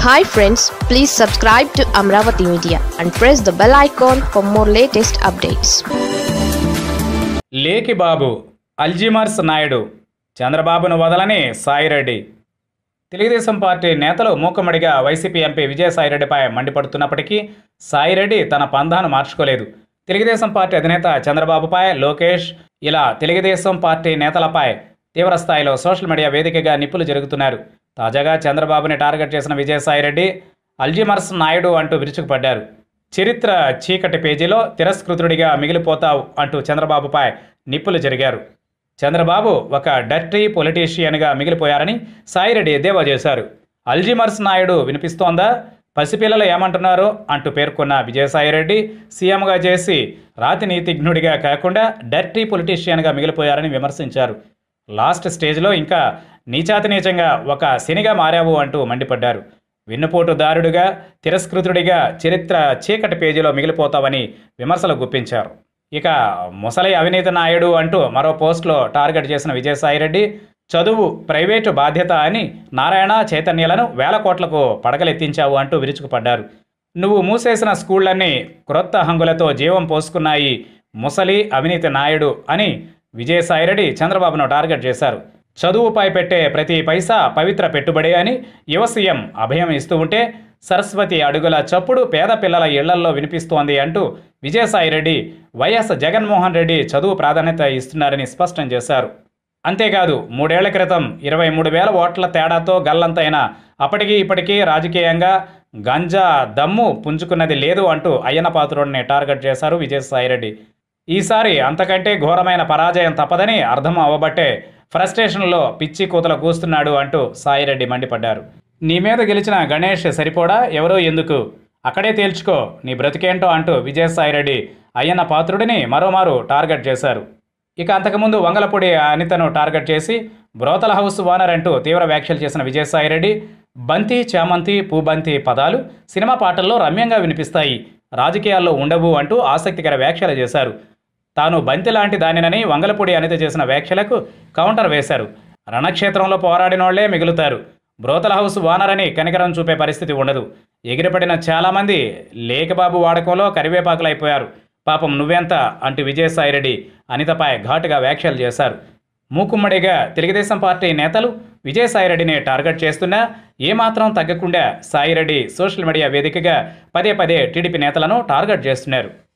hi friends please subscribe to Amaravati media and press the bell icon for more latest updates లేకి బాబు Alzheimer's Naidu చంద్రబాబును వదలని Sai Reddy Telugu Desam party నేతలు మూకమ్మడిగా వైసీపీ ఎంపీ విజయసాయిరెడ్డిపై మండిపడుతున్నప్పటికీ సాయిరెడ్డి తన పందాను మార్చుకోలేదు తెలుగుదేశం పార్టీ అధినేత చంద్రబాబుపై లోకేష్ ఇలా తెలుగుదేశం పార్టీ నేతలపై తీవ్రస్థాయిలో సోషల్ మీడియా వేదికగా నిప్పులు జరుగుతున్నారు తాజాగా చంద్రబాబుని టార్గెట్ చేసిన విజయసాయిరెడ్డి అల్జీమర్స్ నాయుడు అంటూ విరుచుకుపడ్డారు చరిత్ర చీకటి పేజీలో తిరస్కృతుడిగా మిగిలిపోతావు అంటూ చంద్రబాబుపై నిప్పులు జరిగారు చంద్రబాబు ఒక డర్టీ పొలిటీషియన్గా మిగిలిపోయారని సాయిరెడ్డి ఎద్దేవా చేశారు అల్జీమర్స్ నాయుడు వినిపిస్తోందా పసిపిల్లలు ఏమంటున్నారో అంటూ పేర్కొన్న విజయసాయిరెడ్డి సీఎంగా చేసి రాతి నీతిజ్ఞుడిగా కాకుండా డర్టీ పొలిటీషియన్గా మిగిలిపోయారని విమర్శించారు లాస్ట్ స్టేజ్లో ఇంకా నీచాతి నీచంగా ఒక శనిగా మారావు అంటూ మండిపడ్డారు వెన్నుపోటుదారుడుగా తిరస్కృతుడిగా చరిత్ర చీకటి పేజీలో మిగిలిపోతావని విమర్శలు గుప్పించారు ఇక ముసలి అవినీతి నాయుడు అంటూ మరో పోస్ట్లో టార్గెట్ చేసిన విజయసాయిరెడ్డి చదువు ప్రైవేటు బాధ్యత అని నారాయణ చైతన్యలను వేల కోట్లకు పడగలెత్తించావు అంటూ విరుచుకుపడ్డారు నువ్వు మూసేసిన స్కూళ్లన్నీ క్రొత్త హంగులతో జీవం పోసుకున్నాయి ముసలి అవినీతి నాయుడు అని విజయసాయిరెడ్డి చంద్రబాబును టార్గెట్ చేశారు చదువుపై పెట్టే ప్రతి పైసా పవిత్ర పెట్టుబడి అని యువ సీఎం అభయం ఇస్తూ ఉంటే సరస్వతి అడుగుల చప్పుడు పేద పిల్లల ఇళ్లల్లో వినిపిస్తోంది అంటూ విజయసాయిరెడ్డి వైఎస్ జగన్మోహన్ రెడ్డి చదువు ప్రాధాన్యత ఇస్తున్నారని స్పష్టం చేశారు అంతేకాదు మూడేళ్ల క్రితం ఇరవై మూడు వేల ఓట్ల తేడాతో గల్లంతైన అప్పటికి ఇప్పటికీ రాజకీయంగా గంజా దమ్ము పుంజుకున్నది లేదు అంటూ అయ్యన పాత్రుడిని టార్గెట్ చేశారు విజయసాయిరెడ్డి ఈసారి అంతకంటే ఘోరమైన పరాజయం తప్పదని అర్థం అవ్వబట్టే ఫ్రస్ట్రేషన్లో పిచ్చి కూతలు కూస్తున్నాడు అంటూ సాయిరెడ్డి మండిపడ్డారు నీ మీద గెలిచిన గణేష్ సరిపోడా ఎవరో ఎందుకు అక్కడే తేల్చుకో నీ బ్రతికేంటో అంటూ విజయసాయిరెడ్డి అయ్యన్న పాత్రుడిని మరోమారు టార్గెట్ చేశారు ఇక అంతకుముందు వంగలపూడి అనితను టార్గెట్ చేసి బ్రోతల హౌస్ ఓనర్ అంటూ తీవ్ర వ్యాఖ్యలు చేసిన విజయసాయిరెడ్డి బంతి చామంతి పూబంతి పదాలు సినిమా పాటల్లో రమ్యంగా వినిపిస్తాయి రాజకీయాల్లో ఉండవు అంటూ ఆసక్తికర వ్యాఖ్యలు చేశారు తాను బంతి లాంటి దానినని వంగలపూడి అనిత చేసిన వ్యాఖ్యలకు కౌంటర్ వేశారు రణక్షేత్రంలో పోరాడినోళ్లే మిగులుతారు బ్రోతల హౌస్ ఓనర్ అని కనికరం చూపే పరిస్థితి ఉండదు ఎగిరిపడిన చాలామంది లేకబాబు వాడకంలో కరివేపాకులైపోయారు పాపం నువ్వెంత అంటూ విజయసాయిరెడ్డి అనితపై ఘాటుగా వ్యాఖ్యలు చేశారు మూకుమ్మడిగా తెలుగుదేశం పార్టీ నేతలు విజయసాయిరెడ్డిని టార్గెట్ చేస్తున్నా ఏమాత్రం తగ్గకుండా సాయిరెడ్డి సోషల్ మీడియా వేదికగా పదే పదే టీడీపీ నేతలను టార్గెట్ చేస్తున్నారు